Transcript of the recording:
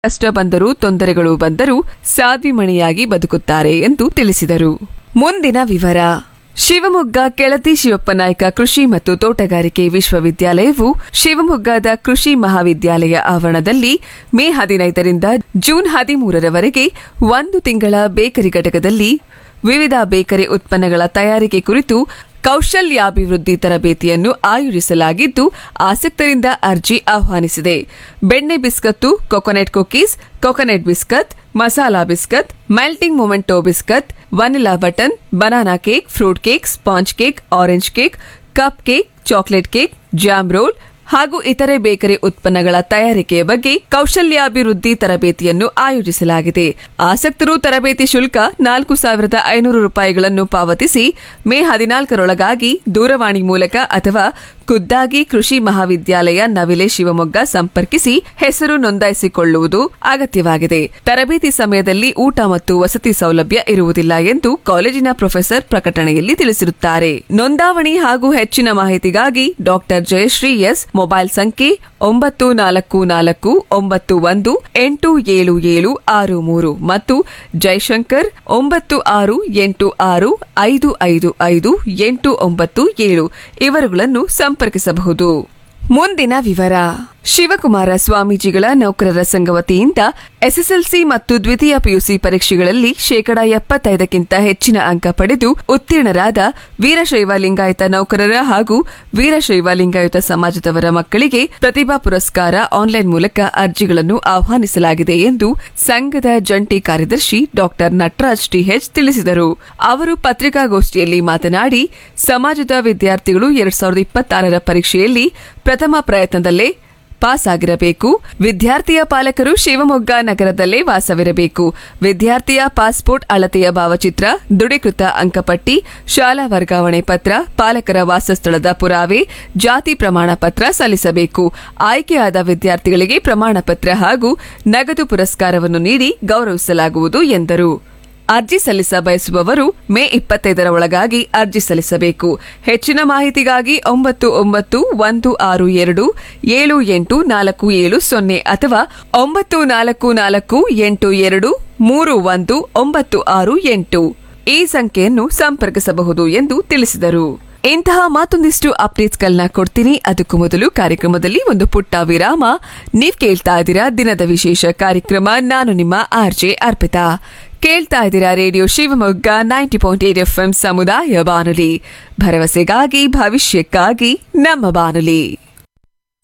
ಕಷ್ಟ ಬಂದರೂ ತೊಂದರೆಗಳು ಬಂದರೂ ಸಾಧ್ವಿಮಣಿಯಾಗಿ ಬದುಕುತ್ತಾರೆ ಎಂದು ತಿಳಿಸಿದರು ಮುಂದಿನ ವಿವರ ಶಿವಮೊಗ್ಗ ಕೆಳದಿ ಶಿವಪ್ಪ ನಾಯ್ಕ ಕೃಷಿ ಮತ್ತು ತೋಟಗಾರಿಕೆ ವಿಶ್ವವಿದ್ಯಾಲಯವು ಶಿವಮೊಗ್ಗದ ಕೃಷಿ ಮಹಾವಿದ್ಯಾಲಯ ಆವರಣದಲ್ಲಿ ಮೇ ಹದಿನೈದರಿಂದ ಜೂನ್ ಹದಿಮೂರರವರೆಗೆ ಒಂದು ತಿಂಗಳ ಬೇಕರಿ ಘಟಕದಲ್ಲಿ ವಿವಿಧ ಬೇಕರಿ ಉತ್ಪನ್ನಗಳ ತಯಾರಿಕೆ ಕುರಿತು ಕೌಶಲ್ಯಾಭಿವೃದ್ಧಿ ತರಬೇತಿಯನ್ನು ಆಯೋಜಿಸಲಾಗಿದ್ದು ಆಸಕ್ತರಿಂದ ಅರ್ಜಿ ಆಹ್ವಾನಿಸಿದೆ ಬೆಣ್ಣೆ biscuit coconut cookies coconut biscuit masala biscuit melting memento biscuit vanilla button banana cake fruit cake sponge cake orange cake cupcake chocolate cake jam roll ಹಾಗೂ ಇತರೆ ಬೇಕರಿ ಉತ್ಪನ್ನಗಳ ತಯಾರಿಕೆಯ ಬಗ್ಗೆ ಕೌಶಲ್ಯಾಭಿವೃದ್ಧಿ ತರಬೇತಿಯನ್ನು ಆಯೋಜಿಸಲಾಗಿದೆ ಆಸಕ್ತರು ತರಬೇತಿ ಶುಲ್ಕ ನಾಲ್ಕು ಸಾವಿರದ ಐನೂರು ರೂಪಾಯಿಗಳನ್ನು ಪಾವತಿಸಿ ಮೇ ಹದಿನಾಲ್ಕರೊಳಗಾಗಿ ದೂರವಾಣಿ ಮೂಲಕ ಅಥವಾ ಖುದ್ದಾಗಿ ಕೃಷಿ ಮಹಾವಿದ್ಯಾಲಯ ನವಿಲೆ ಶಿವಮೊಗ್ಗ ಸಂಪರ್ಕಿಸಿ ಹೆಸರು ನೋಂದಾಯಿಸಿಕೊಳ್ಳುವುದು ಅಗತ್ಯವಾಗಿದೆ ತರಬೇತಿ ಸಮಯದಲ್ಲಿ ಊಟ ಮತ್ತು ವಸತಿ ಸೌಲಭ್ಯ ಇರುವುದಿಲ್ಲ ಎಂದು ಕಾಲೇಜಿನ ಪ್ರೊಫೆಸರ್ ಪ್ರಕಟಣೆಯಲ್ಲಿ ತಿಳಿಸಿರುತ್ತಾರೆ ನೋಂದಾವಣಿ ಹಾಗೂ ಹೆಚ್ಚಿನ ಮಾಹಿತಿಗಾಗಿ ಡಾಕ್ಟರ್ ಜಯಶ್ರೀ ಎಸ್ ಮೊಬೈಲ್ ಸಂಖ್ಯೆ ಒಂಬತ್ತು ನಾಲ್ಕು ನಾಲ್ಕು ಒಂಬತ್ತು ಒಂದು ಎಂಟು ಏಳು ಏಳು ಆರು ಮೂರು ಮತ್ತು ಜೈಶಂಕರ್ ಒಂಬತ್ತು ಆರು ಎಂಟು ಆರು ಐದು ಐದು ಐದು ಎಂಟು ಒಂಬತ್ತು ಏಳು ಇವರುಗಳನ್ನು ಸಂಪರ್ಕಿಸಬಹುದು ಮುಂದಿನ ವಿವರ ಶಿವಕುಮಾರ ಸ್ವಾಮೀಜಿಗಳ ನೌಕರರ ಸಂಘ ವತಿಯಿಂದ ಎಸ್ಎಸ್ಎಲ್ಸಿ ಮತ್ತು ದ್ವಿತೀಯ ಪಿಯುಸಿ ಪರೀಕ್ಷೆಗಳಲ್ಲಿ ಶೇಕಡಾ ಎಪ್ಪತ್ತೈದಕ್ಕಿಂತ ಹೆಚ್ಚಿನ ಅಂಕ ಪಡೆದು ಉತ್ತೀರ್ಣರಾದ ವೀರಶೈವ ಲಿಂಗಾಯತ ನೌಕರರ ಹಾಗೂ ವೀರಶೈವ ಲಿಂಗಾಯತ ಸಮಾಜದವರ ಮಕ್ಕಳಿಗೆ ಪ್ರತಿಭಾ ಪುರಸ್ಕಾರ ಆನ್ಲೈನ್ ಮೂಲಕ ಅರ್ಜಿಗಳನ್ನು ಆಹ್ವಾನಿಸಲಾಗಿದೆ ಎಂದು ಸಂಘದ ಜಂಟಿ ಕಾರ್ಯದರ್ಶಿ ಡಾಕ್ಟರ್ ನಟರಾಜ್ ಟಿಎಚ್ ತಿಳಿಸಿದರು ಅವರು ಪತ್ರಿಕಾಗೋಷ್ಠಿಯಲ್ಲಿ ಮಾತನಾಡಿ ಸಮಾಜದ ವಿದ್ಯಾರ್ಥಿಗಳು ಎರಡ್ ಸಾವಿರದ ಇಪ್ಪತ್ತಾರರ ಪರೀಕ್ಷೆಯಲ್ಲಿ ಪ್ರಥಮ ಪ್ರಯತ್ನದಲ್ಲೇ ಪಾಸ್ ಆಗಿರಬೇಕು ವಿದ್ಯಾರ್ಥಿಯ ಪಾಲಕರು ಶಿವಮೊಗ್ಗ ನಗರದಲ್ಲೇ ವಾಸವಿರಬೇಕು ವಿದ್ಯಾರ್ಥಿಯ ಪಾಸ್ಪೋರ್ಟ್ ಅಳತೆಯ ಭಾವಚಿತ್ರ ದೃಢೀಕೃತ ಅಂಕಪಟ್ಟಿ ಶಾಲಾ ವರ್ಗಾವಣೆ ಪತ್ರ ಪಾಲಕರ ವಾಸಸ್ಥಳದ ಪುರಾವೆ ಜಾತಿ ಪ್ರಮಾಣ ಪತ್ರ ಸಲ್ಲಿಸಬೇಕು ಆಯ್ಕೆಯಾದ ವಿದ್ಯಾರ್ಥಿಗಳಿಗೆ ಪ್ರಮಾಣ ಪತ್ರ ಹಾಗೂ ನಗದು ಪುರಸ್ಕಾರವನ್ನು ನೀಡಿ ಗೌರವಿಸಲಾಗುವುದು ಎಂದರು ಅರ್ಜಿ ಸಲ್ಲಿಸ ಬಯಸುವವರು ಮೇ ಇಪ್ಪತ್ತೈದರ ಒಳಗಾಗಿ ಅರ್ಜಿ ಸಲ್ಲಿಸಬೇಕು ಹೆಚ್ಚಿನ ಮಾಹಿತಿಗಾಗಿ ಒಂಬತ್ತು ಒಂಬತ್ತು ಒಂದು ಆರು ಎರಡು ಏಳು ಎಂಟು ನಾಲ್ಕು ಏಳು ಸೊನ್ನೆ ಅಥವಾ ಒಂಬತ್ತು ನಾಲ್ಕು ನಾಲ್ಕು ಎಂಟು ಎರಡು ಮೂರು ಒಂದು ಒಂಬತ್ತು ಆರು ಎಂಟು ಈ ಸಂಖ್ಯೆಯನ್ನು ಸಂಪರ್ಕಿಸಬಹುದು ಎಂದು ತಿಳಿಸಿದರು ಇಂತಹ ಮತ್ತೊಂದಿಷ್ಟು ಅಪ್ಡೇಟ್ಸ್ಗಳನ್ನ ಕೊಡ್ತೀನಿ ಅದಕ್ಕೂ ಮೊದಲು ಕಾರ್ಯಕ್ರಮದಲ್ಲಿ ಒಂದು ಪುಟ್ಟ ವಿರಾಮ ನೀವ್ ಕೇಳ್ತಾ ಇದ್ದೀರಾ ದಿನದ ವಿಶೇಷ ಕಾರ್ಯಕ್ರಮ ನಾನು ನಿಮ್ಮ ಆರ್ಜೆ ಅರ್ಪಿತಾ ಕೇಳ್ತಾ ಇದ್ದೀರಾ radio Shivamogga ninety point eight F ಸಮುದಾಯ ಬಾನುಲಿ ಭರವಸೆಗಾಗಿ ಭವಿಷ್ಯಕ್ಕಾಗಿ ನಮ್ಮ ಬಾನುಲಿ